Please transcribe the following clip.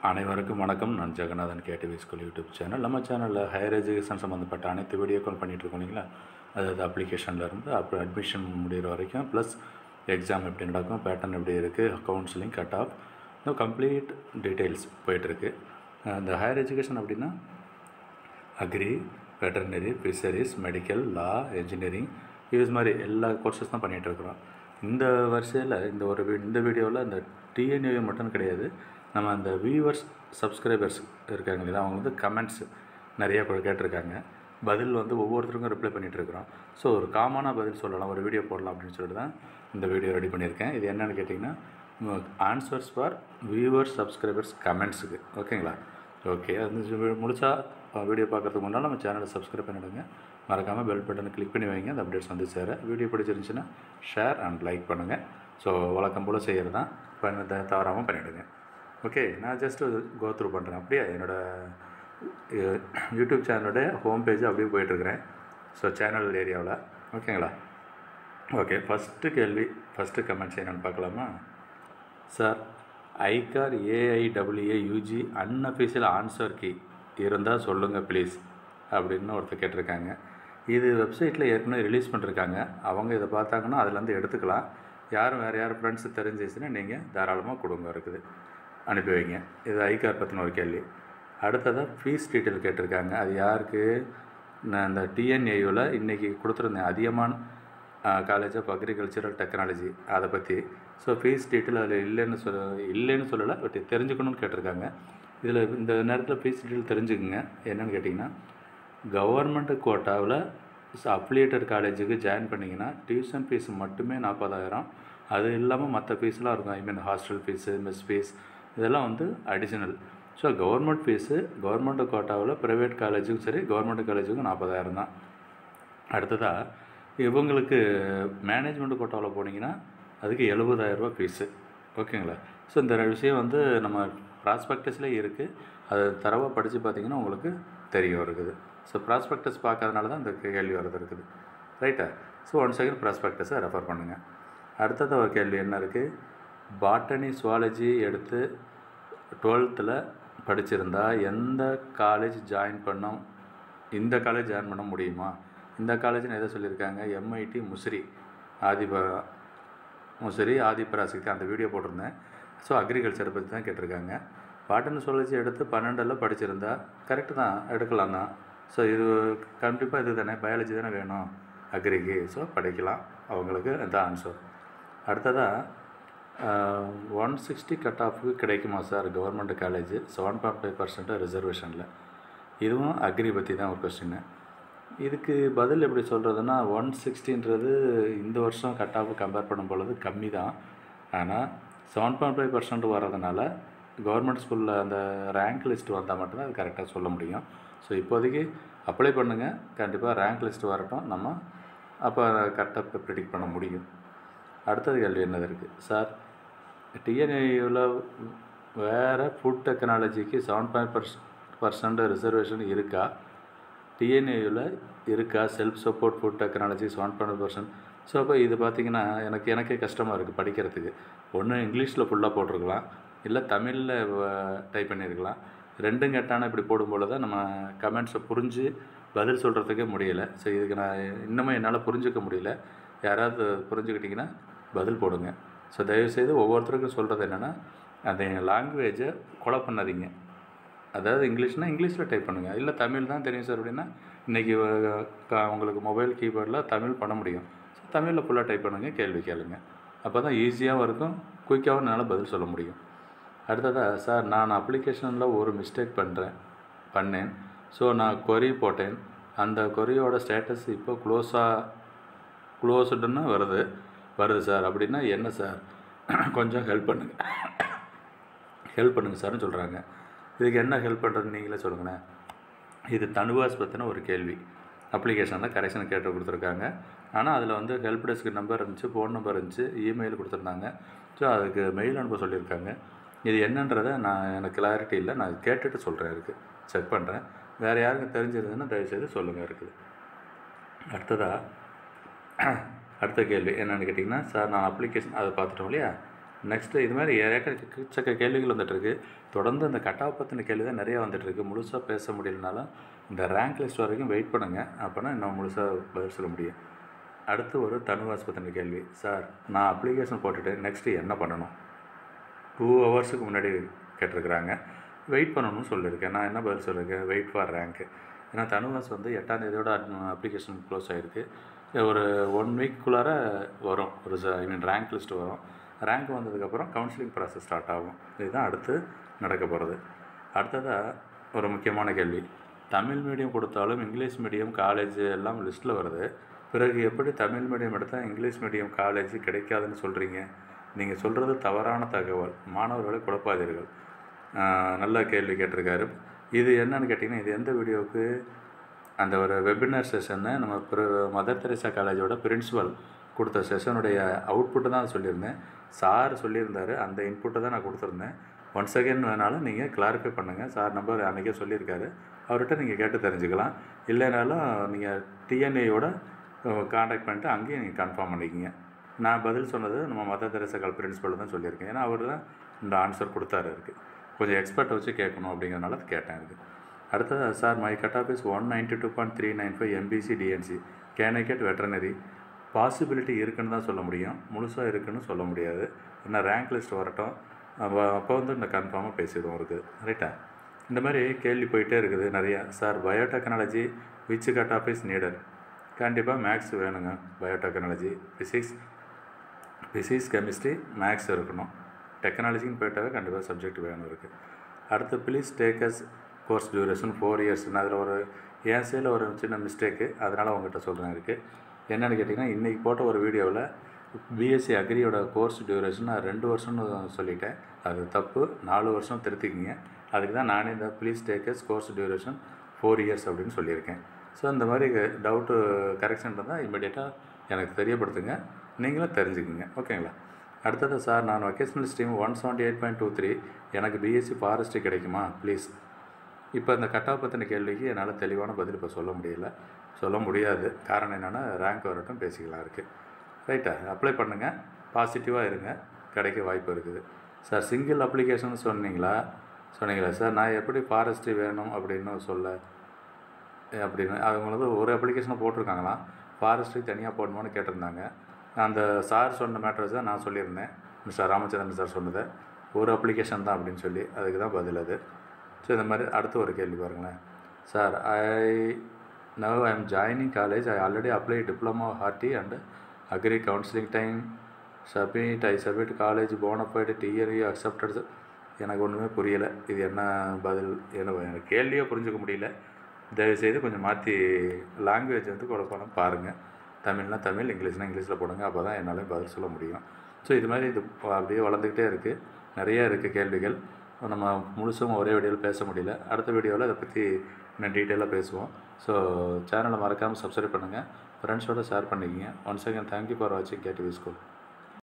அனைவருக்கும் வணக்கம் நான் Jagannathan KTV school YouTube channel நம்ம சேனலில் ஹையர் எஜுகேஷன் சம்மந்தப்பட்ட அனைத்து வீடியோக்கள் பண்ணிகிட்ருக்கோம் இல்லைங்களா அதாவது அப்ளிகேஷன்லேருந்து அப்புறம் அட்மிஷன் முடிகிற வரைக்கும் ப்ளஸ் எக்ஸாம் எப்படி நடக்கும் பேட்டர்ன் எப்படி இருக்குது கவுன்சிலிங் கட் ஆஃப் இன்னும் கம்ப்ளீட் டீட்டெயில்ஸ் போயிட்டுருக்கு இந்த ஹையர் எஜுகேஷன் அப்படின்னா agri veterinary fisheries medical law engineering இது மாதிரி எல்லா கோர்சஸ் தான் பண்ணிகிட்டு இருக்கிறோம் இந்த வரிசையில் இந்த ஒரு வீ- இந்த வீடியோவில் இந்த டிஎன்யூ மட்டும் கிடையாது நம்ம அந்த வியூவர்ஸ் சப்ஸ்கிரைபர்ஸ் இருக்காங்க இல்லையா அவங்க வந்து கமெண்ட்ஸ் நிறைய கூட கேட்டிருக்காங்க பதில் வந்து ஒவ்வொருத்தருக்கும் ரிப்ளை பண்ணிகிட்டு இருக்கிறோம் ஸோ ஒரு காமனாக பதில் சொல்லலாம் ஒரு வீடியோ போடலாம் அப்படின்னு சொல்லிட்டு தான் இந்த வீடியோ ரெடி பண்ணியிருக்கேன் இது என்னென்னு கேட்டிங்கன்னா ஆன்சர்ஸ் ஃபார் வியூவர்ஸ் சப்ஸ்கிரைபர்ஸ் கமெண்ட்ஸுக்கு ஓகேங்களா ஓகே அது முடிச்சா வீடியோ பார்க்குறதுக்கு முன்னால் நம்ம சேனலை சப்ஸ்கிரைப் பண்ணிவிடுங்க மறக்காமல் பெல் பட்டனை கிளிக் பண்ணி வைங்க அந்த அப்டேட்ஸ் வந்து சேர வீடியோ பிடிச்சிருந்துச்சுன்னா ஷேர் அண்ட் லைக் பண்ணுங்கள் ஸோ வழக்கம் போல் செய்கிறது தான் பண்ண தவறாமல் பண்ணிவிடுங்க ஓகே நான் ஜஸ்ட்டு கோ த்ரூ பண்ணுறேன் அப்படியே என்னோடய யூடியூப் சேனலோட ஹோம் பேஜ் அப்படியே போயிட்டுருக்கிறேன் ஸோ சேனல் ஏரியாவில் ஓகேங்களா ஓகே ஃபஸ்ட்டு கேள்வி ஃபஸ்ட்டு கமெண்ட்ஸ் என்னென்னு பார்க்கலாமா sir ICAR AIWA UG unofficial answer key இருந்தால் சொல்லுங்கள் ப்ளீஸ் அப்படின்னு ஒருத்தர் கேட்டிருக்காங்க இது வெப்சைட்டில் ஏற்கனவே ரிலீஸ் பண்ணிருக்காங்க அவங்க இதை பார்த்தாங்கன்னா அதுலேருந்து எடுத்துக்கலாம் யாரும் வேறு யார் ஃப்ரெண்ட்ஸு தெரிஞ்சிச்சுன்னா நீங்கள் தாராளமாக கொடுங்க இருக்குது அனுப்பி வைங்க இது ஐகார் பற்றின ஒரு கேள்வி அடுத்ததாக ஃபீஸ் டீட்டெயில் கேட்டிருக்காங்க அது யாருக்கு நான் இந்த டிஎன்ஏயூவில் இன்றைக்கி கொடுத்துருந்தேன் அதிகமான காலேஜ் ஆஃப் அக்ரிகல்ச்சரல் டெக்னாலஜி அதை பற்றி ஸோ ஃபீஸ் டீட்டெயில் அதில் இல்லைன்னு சொல்ல இல்லைன்னு சொல்லலை பட் தெரிஞ்சுக்கணும்னு கேட்டிருக்காங்க இதில் இந்த நேரத்தில் ஃபீஸ் டீட்டெயில் தெரிஞ்சுக்குங்க என்னென்னு கேட்டிங்கன்னா கவர்மெண்ட் கோட்டாவில் அப்ளியேட்டட் காலேஜுக்கு ஜாயின் பண்ணிங்கன்னா டியூஷன் ஃபீஸ் மட்டுமே நாற்பதாயிரம் அது இல்லாமல் மற்ற ஃபீஸ்லாம் இருக்கும் I mean hostel fees mess fees இதெல்லாம் வந்து additional so government fees government கோட்டாவில் ப்ரைவேட் காலேஜுக்கும் சரி கவர்மெண்ட் காலேஜுக்கும் நாற்பதாயிரம் தான் அடுத்ததாக இவங்களுக்கு மேனேஜ்மெண்ட் கோட்டாவில் போனீங்கன்னா அதுக்கு எழுபதாயிரரூபா ஃபீஸு ஓகேங்களா ஸோ இந்த விஷயம் வந்து நம்ம ப்ராஸ்பெக்டஸ்லேயே இருக்குது அது தரவாக படித்து பார்த்தீங்கன்னா உங்களுக்கு தெரிய இருக்குது ஸோ ப்ராஸ்பெக்டஸ் பார்க்கறதுனால தான் இந்த கேள்வி வரது இருக்குது ரைட்டா ஸோ ஒன் செகண்ட் ப்ராஸ்பெக்டஸை ரெஃபர் பண்ணுங்கள் அடுத்தது ஒரு கேள்வி என்ன இருக்குது பாட்டனி சுவாலஜி எடுத்து டுவெல்த்தில் படிச்சிருந்தா எந்த காலேஜ் ஜாயின் பண்ணோம் இந்த காலேஜ் ஜாயின் பண்ண முடியுமா இந்த காலேஜ்னு எதை சொல்லியிருக்காங்க எம்ஐடி முசிறி ஆதிப முசிறி ஆதிபராசக்தி அந்த வீடியோ போட்டிருந்தேன் ஸோ அக்ரிகல்ச்சரை பற்றி தான் கேட்டிருக்காங்க பாட்டன் சுவாலஜி எடுத்து பன்னெண்டில் படிச்சிருந்தா கரெக்டு தான் எடுக்கலாம் தான் ஸோ இது கண்டிப்பாக இது தானே பயாலஜி தானே வேணும் அக்ரிக்கு ஸோ படிக்கலாம் அவங்களுக்கு இந்த ஆன்சர் அடுத்ததாக ஒன் சிக்ஸ்டி கட் ஆஃபுக்கு கிடைக்குமா sir government college seven point five percent ரிசர்வேஷனில் இதுவும் அக்ரி பற்றி தான் ஒரு கொஸ்டின் இதுக்கு பதில் எப்படி சொல்கிறதுனா ஒன் சிக்ஸ்டின்றது இந்த வருஷம் கட் ஆஃப் கம்பேர் பண்ணும் பொழுது கம்மி தான் ஆனால் செவன் பாயிண்ட் ஃபைவ் பர்சன்ட் வர்றதுனால கவர்மெண்ட் ஸ்கூலில் அந்த ரேங்க் லிஸ்ட் வந்தால் மட்டும்தான் அது கரெக்டாக சொல்ல முடியும் ஸோ இப்போதைக்கு அப்ளை பண்ணுங்கள் கண்டிப்பாக ரேங்க் லிஸ்ட் வரட்டும் நம்ம அப்போ கரெக்டாக ப்ரிடிக்ட் பண்ண முடியும் அடுத்தது கேள்வி என்னது இருக்குது சார் டிஎன்ஏயில் வேறு ஃபுட் டெக்னாலஜிக்கு seven point per percent reservation இருக்கா டிஎன்ஏயில் இருக்கா self support food technology seven point percent so அப்போ இது பார்த்திங்கன்னா எனக்கு எனக்கே கஷ்டமாக இருக்குது படிக்கிறதுக்கு ஒன்று இங்கிலீஷில் ஃபுல்லாக போட்டிருக்கலாம் இல்லை தமிழில் டைப் பண்ணியிருக்கலாம் ரெண்டும் கெட்டான இப்படி போடும்போது தான் நம்ம கமெண்ட்ஸை புரிஞ்சு பதில் சொல்கிறதுக்கே முடியல ஸோ இதுக்கு நான் இன்னமும் என்னால் புரிஞ்சுக்க முடியல யாராவது புரிஞ்சுக்கிட்டிங்கன்னா பதில் போடுங்க ஸோ தயவுசெய்து ஒவ்வொருத்தருக்கும் சொல்கிறது என்னென்னா அந்த லாங்குவேஜை கொலை பண்ணாதீங்க அதாவது இங்கிலீஷ்னால் இங்கிலீஷில் டைப் பண்ணுங்கள் இல்லை தமிழ் தான் தெரியும் சார் அப்படின்னா இன்றைக்கி உங்களுக்கு மொபைல் கீபோர்டில் தமிழ் பண்ண முடியும் ஸோ தமிழில் ஃபுல்லாக டைப் பண்ணுங்கள் கேள்வி கேளுங்க அப்போ தான் ஈஸியாகவும் இருக்கும் குயிக்காகவும் என்னால் பதில் சொல்ல முடியும் அடுத்ததாக சார் நான் அப்ளிகேஷனில் ஒரு மிஸ்டேக் பண்ணுறேன் பண்ணேன் ஸோ நான் கொரி போட்டேன் அந்த கொரியோட ஸ்டேட்டஸ் இப்போ க்ளோஸாக க்ளோஸ்டுன்னு வருது வருது சார் அப்படின்னா என்ன சார் கொஞ்சம் ஹெல்ப் பண்ணுங்கள் ஹெல்ப் பண்ணுங்கள் சார்னு சொல்கிறாங்க இதுக்கு என்ன ஹெல்ப் பண்ணுறதுன்னு நீங்களே சொல்லுங்களேன் இது தனுவாஸ் பற்றின ஒரு கேள்வி அப்ளிகேஷனில் கரெக்ஷன் கேட்டு கொடுத்துருக்காங்க ஆனால் அதில் வந்து ஹெல்ப் டெஸ்க் நம்பர் இருந்துச்சு ஃபோன் நம்பர் இருந்துச்சு இமெயில் கொடுத்துருந்தாங்க ஸோ அதுக்கு மெயில் அனுப்ப சொல்லியிருக்காங்க இது என்னன்றதை நான் எனக்கு கிளாரிட்டி இல்லை நான் கேட்டுட்டு சொல்கிறேன் இருக்குது செக் பண்ணுறேன் வேறு யாருக்கும் தெரிஞ்சிருந்ததுன்னா தயவுசெய்து சொல்லுங்கள் இருக்குது அடுத்ததாக அடுத்த கேள்வி என்னென்னு கேட்டிங்கன்னா சார் நான் அப்ளிகேஷன் அதை பார்த்துட்டோம் இல்லையா நெக்ஸ்ட்டு இது மாதிரி ஏக்கச்சக்க கேள்விகள் வந்துட்டுருக்கு தொடர்ந்து இந்த கட்டாப் பற்றின கேள்வி தான் நிறையா வந்துட்டுருக்கு முழுசாக பேச முடியலனாலும் இந்த ரேங்க் லிஸ்ட் வரைக்கும் வெயிட் பண்ணுங்கள் அப்போனா இன்னும் முழுசாக பதில் சொல்ல முடியும் அடுத்து ஒரு தனுவாஸ் பற்றின கேள்வி சார் நான் அப்ளிகேஷன் போட்டுட்டு நெக்ஸ்ட்டு என்ன பண்ணணும் டூ ஹவர்ஸுக்கு முன்னாடி கேட்டிருக்கிறாங்க வெயிட் பண்ணணும்னு சொல்லியிருக்கேன் நான் என்ன பதில் சொல்லியிருக்கேன் வெயிட் ஃபார் ரேங்க்கு ஏன்னா தனுவாஸ் வந்து எட்டாம் தேதியோட அப்ளிகேஷன் க்ளோஸ் ஆகிருக்கு ஒரு ஒன் வீக்குள்ளார வரும் ஒரு ஐ மீன் ரேங்க் லிஸ்ட் வரும் ரேங்க் வந்ததுக்கப்புறம் கவுன்சிலிங் ப்ராசஸ் ஸ்டார்ட் ஆகும் இதுதான் அடுத்து நடக்க போகிறது அடுத்ததாக ஒரு முக்கியமான கேள்வி தமிழ் மீடியம் கொடுத்தாலும் இங்கிலீஷ் மீடியம் காலேஜ் எல்லாம் லிஸ்ட்டில் வருது பிறகு எப்படி தமிழ் மீடியம் எடுத்தால் இங்கிலீஷ் மீடியம் காலேஜ் கிடைக்காதுன்னு சொல்கிறீங்க நீங்கள் சொல்கிறது தவறான தகவல் மாணவர்களை குழப்பாதீர்கள் ஆஹ் நல்ல கேள்வி கேட்டிருக்காரு இது என்னன்னு கேட்டிங்கன்னா இது எந்த வீடியோவுக்கு அந்த ஒரு வெபினார் செஷன்னு நம்ம பிர- மதர் தெரேசா காலேஜோட பிரின்சிபல் கொடுத்த செஷனுடைய அவுட்புட்டு தான் சொல்லியிருந்தேன் சார் சொல்லியிருந்தாரு அந்த இன்புட்டை தான் நான் கொடுத்துருந்தேன் ஒன்ஸ் அகைன் வேணாலும் நீங்கள் கிளாரிஃபை பண்ணுங்கள் சார் நம்பர் அன்றைக்கே சொல்லியிருக்காரு அவர்கிட்ட நீங்கள் கேட்டு தெரிஞ்சுக்கலாம் இல்லைனாலும் நீங்கள் டிஎன்ஏயோட காண்டாக்ட் பண்ணிட்டு அங்கேயும் நீங்கள் கன்ஃபார்ம் பண்ணிக்கிங்க நான் பதில் சொன்னது நம்ம மதர் தெரேசா கால் பிரின்சிபல் தான் சொல்லியிருக்கேன் ஏன்னா அவர் தான் இந்த ஆன்சர் கொடுத்தாரு இருக்கு கொஞ்சம் எக்ஸ்பர்ட் வச்சு கேட்கணும் அப்படிங்கிறனால அது கேட்டேன் இருக்கு அடுத்தது sir my cut off is one ninety two point three nine five MBC DNC can I get veterinary possibility இருக்குன்னு தான் சொல்ல முடியும் முழுசாக இருக்குன்னு சொல்ல முடியாது ஏன்னா ரேங்க் லிஸ்ட் வரட்டும் அப்போ அப்போ வந்து இந்த கன்ஃபார்மாக பேசிடுவோம் இருக்குது ரைட்டா இந்த மாதிரி கேள்வி போயிட்டே இருக்குது நிறையா sir biotechnology which cut off is needed கண்டிப்பாக மேக்ஸ் வேணுங்க biotechnology physics physics chemistry maths இருக்கணும் டெக்னாலஜின்னு போயிட்டாவே கண்டிப்பாக சப்ஜெக்ட் வேணும் இருக்குது அடுத்து please takes course duration four இயர்ஸ்னு அதில் ஒரு என் சைடில் ஒரு சின்ன மிஸ்டேக்கு அதனால் உங்கள்கிட்ட சொல்கிறேன் இருக்குது என்னென்னு கேட்டிங்கன்னா இன்றைக்கி போட்ட ஒரு வீடியோவில் பிஎஸ்சி அக்ரியோட கோர்ஸ் டியூரேஷன் நான் ரெண்டு வருஷம்னு சொல்லிட்டேன் அது தப்பு நாலு வருஷம் திருத்திக்கிங்க அதுக்கு தான் நானே இந்த please takes course duration four years அப்படின்னு சொல்லியிருக்கேன் ஸோ இந்த மாதிரி டவுட்டு கரெக்ஷன் இருந்தால் இமீடியட்டாக எனக்கு தெரியப்படுத்துங்க நீங்களும் தெரிஞ்சுக்குங்க ஓகேங்களா அடுத்தது சார் நான் vocational stream one seventy eight point two three எனக்கு பிஎஸ்சி ஃபாரஸ்ட்ரி கிடைக்குமா ப்ளீஸ் இப்போ இந்த கட்டாப் பற்றின கேள்விக்கு என்னால் தெளிவான பதில் இப்போ சொல்ல முடியல சொல்ல முடியாது காரணம் என்னென்னா ரேங்க் வரட்டும் பேசிக்கலாம் இருக்குது ரைட்டா அப்ளை பண்ணுங்கள் பாசிட்டிவாக இருங்க கிடைக்க வாய்ப்பு இருக்குது சார் சிங்கிள் அப்ளிகேஷன் சொன்னீங்களா சொன்னீங்களா சார் நான் எப்படி ஃபாரஸ்ட்ரி வேணும் அப்படின்னு சொல்ல அப்படின்னு அவங்க வந்து ஒரு அப்ளிகேஷனை போட்டிருக்காங்களாம் ஃபாரஸ்ட்ரி தனியாக போடணும்னு கேட்டிருந்தாங்க அந்த சார் சொன்ன மேட்டர்ஸ் தான் நான் சொல்லியிருந்தேன் மிஸ்டர் ராமச்சந்திரன் சார் சொன்னதை ஒரு அப்ளிகேஷன் தான் அப்படின்னு சொல்லி அதுக்கு தான் பதில் அது ஸோ இந்த மாதிரி அடுத்த ஒரு கேள்வி பாருங்களேன் sir I now I am joining college I already apply diploma horti and agri counselling time submit I submit college bonafide TRE accepted எனக்கு ஒன்றுமே புரியலை இது என்ன பதில் என்ன எனக்கு கேள்வியே புரிஞ்சுக்க முடியல தயவுசெய்து கொஞ்சம் மாற்றி லாங்குவேஜ் வந்து குழப்பம் பாருங்கள் தமிழ்னா தமிழ் இங்கிலீஷ்னா இங்கிலீஷில் போடுங்க அப்போ தான் என்னால் பதில் சொல்ல முடியும் ஸோ இது மாதிரி இது அப்படியே வளர்ந்துக்கிட்டே இருக்குது நிறைய இருக்குது கேள்விகள் நம்ம முழுசும் ஒரே வீடியோவில் பேச முடியல அடுத்த வீடியோவில் அதை பற்றி இன்னும் டீட்டெயிலாக பேசுவோம் ஸோ சேனலை மறக்காமல் சப்ஸ்கிரைப் பண்ணுங்கள் ஃப்ரெண்ட்ஸோடு ஷேர் பண்ணிக்கிங்க ஒன்ஸ் அகேன் தேங்க்யூ ஃபார் வாட்சிங் கேடிவி ஸ்கூல்